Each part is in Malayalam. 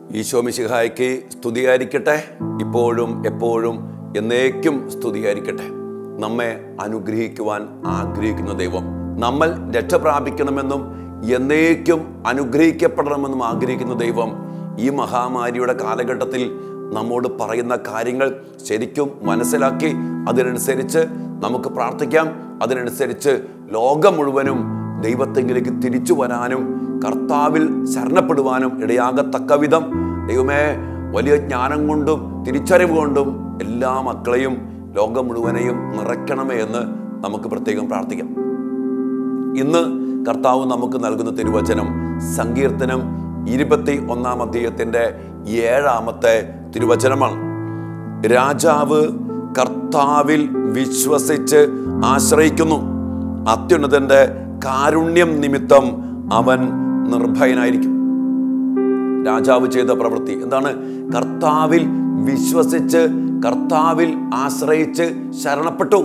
ഈശോ മിശിഹായ്ക്ക് സ്തുതിയായിരിക്കട്ടെ ഇപ്പോഴും എപ്പോഴും എന്നേക്കും സ്തുതിയായിരിക്കട്ടെ നമ്മെ അനുഗ്രഹിക്കുവാൻ ആഗ്രഹിക്കുന്ന ദൈവം നമ്മൾ രക്ഷ പ്രാപിക്കണമെന്നും എന്നേക്കും അനുഗ്രഹിക്കപ്പെടണമെന്നും ആഗ്രഹിക്കുന്ന ദൈവം ഈ മഹാമാരിയുടെ കാലഘട്ടത്തിൽ നമ്മോട് പറയുന്ന കാര്യങ്ങൾ ശരിക്കും മനസ്സിലാക്കി അതിനനുസരിച്ച് നമുക്ക് പ്രാർത്ഥിക്കാം അതിനനുസരിച്ച് ലോകം മുഴുവനും ദൈവത്തെങ്കിലേക്ക് തിരിച്ചു വരാനും കർത്താവിൽ ശരണപ്പെടുവാനും ഇടയാകത്തക്ക വിധം ദൈവമേ വലിയ ജ്ഞാനം കൊണ്ടും തിരിച്ചറിവ് കൊണ്ടും എല്ലാ മക്കളെയും ലോകം മുഴുവനെയും നിറയ്ക്കണമേ എന്ന് നമുക്ക് പ്രത്യേകം പ്രാർത്ഥിക്കാം ഇന്ന് കർത്താവ് നമുക്ക് നൽകുന്ന തിരുവചനം സങ്കീർത്തനം ഇരുപത്തി ഒന്നാം അധ്യായത്തിൻ്റെ ഏഴാമത്തെ തിരുവചനമാണ് രാജാവ് കർത്താവിൽ വിശ്വസിച്ച് ആശ്രയിക്കുന്നു അത്യുന്നതന്റെ കാരുണ്യം നിമിത്തം അവൻ നിർഭയനായിരിക്കും രാജാവ് ചെയ്ത പ്രവൃത്തി എന്താണ് കർത്താവിൽ വിശ്വസിച്ച് കർത്താവിൽ ആശ്രയിച്ച് ശരണപ്പെട്ടു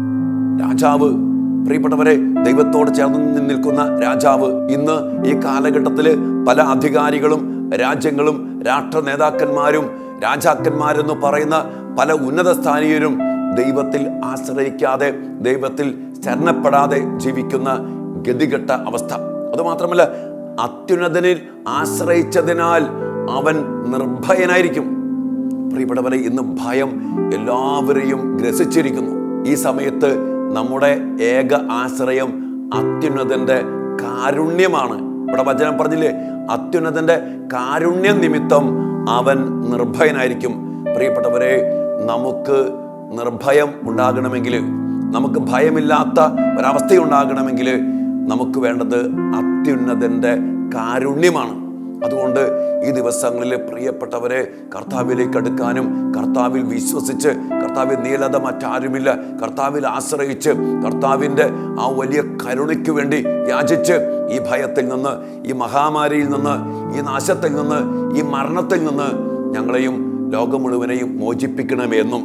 രാജാവ് പ്രിയപ്പെട്ടവരെ ദൈവത്തോട് ചേർന്ന് നിൽക്കുന്ന രാജാവ് ഇന്ന് ഈ കാലഘട്ടത്തിൽ പല അധികാരികളും രാജ്യങ്ങളും രാഷ്ട്ര നേതാക്കന്മാരും രാജാക്കന്മാരെന്ന് പറയുന്ന പല ഉന്നത സ്ഥാനീയരും ദൈവത്തിൽ ആശ്രയിക്കാതെ ദൈവത്തിൽ ശരണപ്പെടാതെ ജീവിക്കുന്ന ഗതികെട്ട അവസ്ഥ അതുമാത്രമല്ല അത്യുന്നതനിൽ ആശ്രയിച്ചതിനാൽ അവൻ നിർഭയനായിരിക്കും പ്രിയപ്പെട്ടവരെ ഇന്ന് ഭയം എല്ലാവരെയും ഗ്രസിച്ചിരിക്കുന്നു ഈ സമയത്ത് നമ്മുടെ ഏക ആശ്രയം അത്യുന്നതന്റെ കാരുണ്യമാണ് ഇവിടെ വചനം പറഞ്ഞില്ലേ അത്യുന്നതന്റെ കാരുണ്യ നിമിത്തം അവൻ നിർഭയനായിരിക്കും പ്രിയപ്പെട്ടവരെ നമുക്ക് നിർഭയം ഉണ്ടാകണമെങ്കിൽ നമുക്ക് ഭയമില്ലാത്ത ഒരവസ്ഥയുണ്ടാകണമെങ്കിൽ നമുക്ക് വേണ്ടത് അത്യുന്നതന്റെ കാരുണ്യമാണ് അതുകൊണ്ട് ഈ ദിവസങ്ങളിൽ പ്രിയപ്പെട്ടവരെ കർത്താവിലേക്ക് അടുക്കാനും കർത്താവിൽ വിശ്വസിച്ച് കർത്താവിൽ നീലത മറ്റാരുമില്ല കർത്താവിൽ ആശ്രയിച്ച് കർത്താവിൻ്റെ ആ വലിയ കരുണയ്ക്ക് വേണ്ടി യാചിച്ച് ഈ ഭയത്തിൽ നിന്ന് ഈ മഹാമാരിയിൽ നിന്ന് ഈ നാശത്തിൽ നിന്ന് ഈ മരണത്തിൽ നിന്ന് ഞങ്ങളെയും ലോകം മുഴുവനെയും മോചിപ്പിക്കണമെന്നും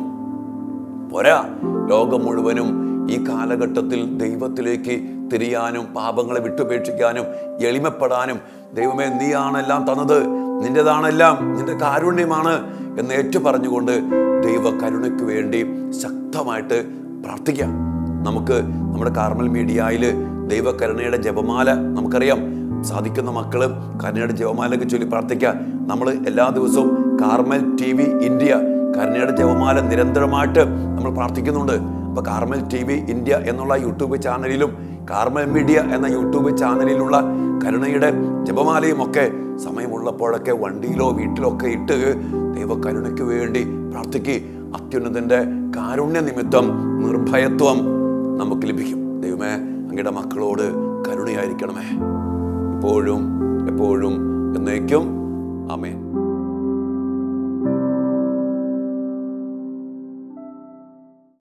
പോരാ ലോകം മുഴുവനും ഈ കാലഘട്ടത്തിൽ ദൈവത്തിലേക്ക് തിരിയാനും പാപങ്ങളെ വിട്ടുപേക്ഷിക്കാനും എളിമപ്പെടാനും ദൈവമേ നീയാണെല്ലാം തന്നത് നിന്റേതാണെല്ലാം നിന്റെ കാരുണ്യമാണ് എന്ന് ഏറ്റു പറഞ്ഞുകൊണ്ട് ദൈവ കരുണയ്ക്ക് വേണ്ടി ശക്തമായിട്ട് പ്രാർത്ഥിക്കാം നമുക്ക് നമ്മുടെ കാർമൽ മീഡിയയിൽ ദൈവകരുണയുടെ ജപമാല നമുക്കറിയാം സാധിക്കുന്ന മക്കള് കരുണയുടെ ജപമാലയൊക്കെ ചൊല്ലി പ്രാർത്ഥിക്കാം നമ്മൾ എല്ലാ ദിവസവും കാർമൽ ടി വി ഇന്ത്യ കരുണയുടെ ജപമാല നിരന്തരമായിട്ട് നമ്മൾ പ്രാർത്ഥിക്കുന്നുണ്ട് അപ്പൊ കാർമൽ ടി വി ഇന്ത്യ എന്നുള്ള യൂട്യൂബ് ചാനലിലും കാർമൽ മീഡിയ എന്ന യൂട്യൂബ് ചാനലിലുള്ള കരുണയുടെ ജപമാലയും ഒക്കെ സമയമുള്ളപ്പോഴൊക്കെ വണ്ടിയിലോ വീട്ടിലോ ഒക്കെ ഇട്ട് ദൈവ കരുണയ്ക്ക് വേണ്ടി പ്രാർത്ഥിക്കുക അത്യുന്നതന്റെ കാരുണ്യ നിമിത്തം നിർഭയത്വം നമുക്ക് ലഭിക്കും ദൈവമേ അങ്ങയുടെ മക്കളോട് കരുണയായിരിക്കണമേ ഇപ്പോഴും എപ്പോഴും എന്നേക്കും ആമേൻ